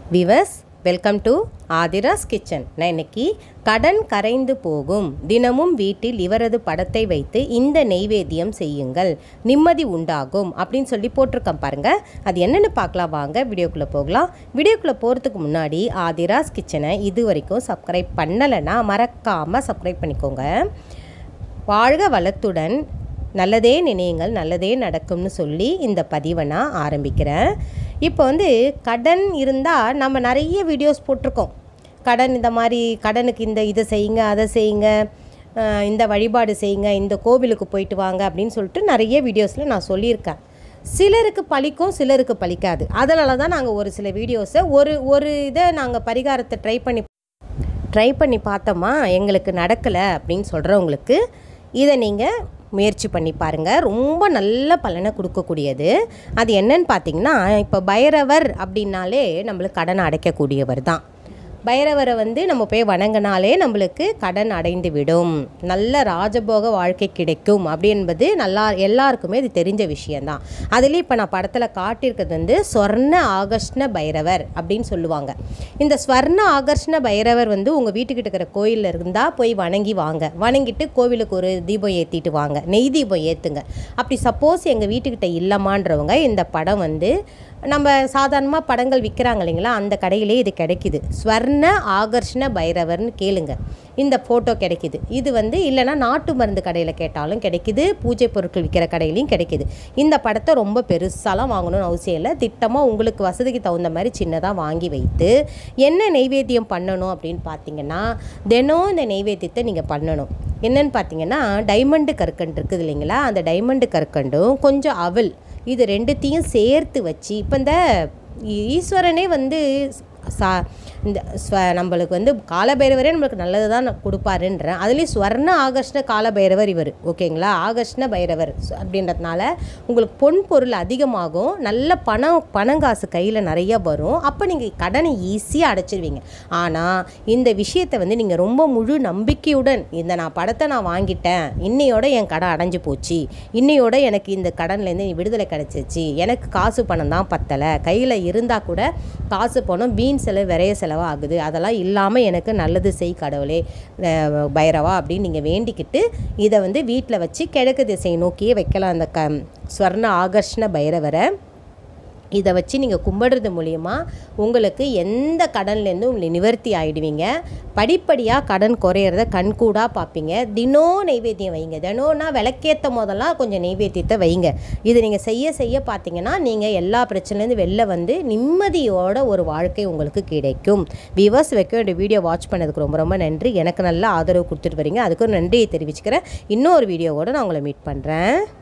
விவஸ் welcome to Aadhira's kitchen நான் இன்னைக்கு கடன் கரைந்து போகும் தினமும் வீட்டில் இவரது படத்தை வைத்து இந்த நெய்வேத்தியம் செய்யுங்கள் நிம்மதி உண்டாகும் அப்படின்னு சொல்லி போட்டிருக்கேன் பாருங்க அது என்னென்னு பார்க்கலாம் வாங்க வீடியோக்குள்ளே போகலாம் வீடியோக்குள்ளே போகிறதுக்கு முன்னாடி ஆதிராஸ் கிச்சனை இது வரைக்கும் சப்ஸ்கிரைப் பண்ணலைன்னா மறக்காமல் சப்ஸ்கிரைப் பண்ணிக்கோங்க வாழ்க வளத்துடன் நல்லதே நினையுங்கள் நல்லதே நடக்கும்னு சொல்லி இந்த பதிவை நான் ஆரம்பிக்கிறேன் இப்போ வந்து கடன் இருந்தால் நம்ம நிறைய வீடியோஸ் போட்டிருக்கோம் கடன் இந்த மாதிரி கடனுக்கு இந்த இதை செய்யுங்க அதை செய்யுங்க அஹ் இந்த வழிபாடு செய்யுங்க இந்த கோவிலுக்கு போயிட்டு வாங்க அப்படின்னு சொல்லிட்டு நிறைய வீடியோஸில் நான் சொல்லியிருக்கேன் சிலருக்கு பலிக்கும் சிலருக்கு பலிக்காது அதனால தான் நாங்கள் ஒரு சில வீடியோஸை ஒரு ஒரு இதை நாங்கள் பரிகாரத்தை ட்ரை பண்ணி ட்ரை பண்ணி பார்த்தோமா எங்களுக்கு நடக்கலை அப்படின்னு சொல்கிறவங்களுக்கு இதை நீங்கள் முயற்சி பண்ணி பாருங்கள் ரொம்ப நல்ல பலனை கொடுக்கக்கூடியது அது என்னன்னு பார்த்தீங்கன்னா இப்போ பைரவர் அப்படின்னாலே நம்மளுக்கு கடனை அடைக்கக்கூடியவர் தான் பைரவரை வந்து நம்ம போய் வணங்கினாலே நம்மளுக்கு கடன் அடைந்து விடும் நல்ல ராஜபோக வாழ்க்கை கிடைக்கும் அப்படி என்பது நல்லா எல்லாருக்குமே இது தெரிஞ்ச விஷயந்தான் அதுலேயும் இப்போ நான் படத்தில் காட்டியிருக்கிறது வந்து ஸ்வர்ண ஆகர்ஷ்ண பைரவர் அப்படின்னு சொல்லுவாங்க இந்த ஸ்வர்ண ஆகர்ஷ்ண பைரவர் வந்து உங்கள் வீட்டுக்கிட்ட இருக்கிற கோயிலில் இருந்தால் போய் வணங்கி வாங்க வணங்கிட்டு கோவிலுக்கு ஒரு தீபம் ஏற்றிட்டு வாங்க நெய் தீபம் ஏற்றுங்க அப்படி சப்போஸ் எங்கள் வீட்டுக்கிட்ட இல்லைமான்றவங்க இந்த படம் வந்து நம்ம சாதாரணமாக படங்கள் விற்கிறாங்க இல்லைங்களா அந்த கடையிலே இது கிடைக்குது ஸ்வர்ண ஆகர்ஷ்ண பைரவர்னு கேளுங்க இந்த ஃபோட்டோ கிடைக்குது இது வந்து இல்லைன்னா நாட்டு மருந்து கடையில் கேட்டாலும் கிடைக்குது பூஜை பொருட்கள் விற்கிற கடையிலையும் கிடைக்குது இந்த படத்தை ரொம்ப பெருசாலாம் வாங்கணும்னு அவசியம் இல்லை திட்டமாக உங்களுக்கு வசதிக்கு தகுந்த மாதிரி சின்னதாக வாங்கி வைத்து என்ன நெய்வேத்தியம் பண்ணணும் அப்படின்னு பார்த்தீங்கன்னா தினம் இந்த நெய்வேத்தியத்தை நீங்கள் பண்ணணும் என்னன்னு பார்த்தீங்கன்னா டைமண்டு கற்கண்டு இருக்குது இல்லைங்களா அந்த டைமண்டு கற்கண்டும் கொஞ்சம் அவல் இது ரெண்டுத்தையும் சேர்த்து வச்சு இப்போ இந்த ஈஸ்வரனே வந்து சா இந்த ஸ்வ நம்மளுக்கு வந்து காலபைரவரே நம்மளுக்கு நல்லது தான் கொடுப்பாருன்றேன் அதுலேயும் ஸ்வர்ண ஆகர்ஷ்ண காலபைரவர் இவர் ஓகேங்களா ஆகர்ஷ்ண பைரவர் சு- அப்படின்றதுனால உங்களுக்கு பொன் பொருள் அதிகமாகும் நல்ல பணம் பணங்காசு கையில் நிறைய வரும் அப்போ நீங்கள் கடனை ஈஸியாக அடைச்சிருவீங்க ஆனால் இந்த விஷயத்தை வந்து நீங்கள் ரொம்ப முழு நம்பிக்கையுடன் இந்த நான் படத்தை நான் வாங்கிட்டேன் இன்னையோட என் கடன் அடைஞ்சு போச்சு இன்னையோட எனக்கு இந்த கடன்லேருந்து விடுதலை கிடச்சிச்சு எனக்கு காசு பணம் தான் பத்தலை கையில் இருந்தால் கூட காசு பணம் வீண் செலவு விரைய செலவு ஆகுது அதெல்லாம் இல்லாமல் எனக்கு நல்லது செய் கடவுளே அஹ் பைரவா அப்படின்னு நீங்கள் வேண்டிக்கிட்டு இதை வந்து வீட்டில் வச்சு கிழக்கு திசை நோக்கியே வைக்கலாம் அந்த க ஸ்வர்ண ஆகர்ஷ்ண பைரவரை இதை வச்சு நீங்கள் கும்பிடுறது மூலியமா உங்களுக்கு எந்த கடன்லேருந்தும் உங்களை நிவர்த்தி ஆகிடுவீங்க படிப்படியாக கடன் குறையிறத கண்கூடாக பார்ப்பீங்க தினம் நெய்வேத்தியம் வைங்க தினம்னா விளக்கேற்ற போதெல்லாம் கொஞ்சம் நெய்வேத்தியத்தை வைங்க இது நீங்கள் செய்ய செய்ய பார்த்தீங்கன்னா நீங்கள் எல்லா பிரச்சனைலேருந்து வெளில வந்து நிம்மதியோட ஒரு வாழ்க்கை உங்களுக்கு கிடைக்கும் விவர்ஸ் வைக்க வேண்டிய வீடியோ வாட்ச் பண்ணதுக்கு ரொம்ப ரொம்ப நன்றி எனக்கு நல்ல ஆதரவு கொடுத்துட்டு வரீங்க அதுக்கு ஒரு நன்றியை தெரிவிச்சுக்கிறேன் இன்னொரு வீடியோவோட நான் உங்களை மீட் பண்ணுறேன்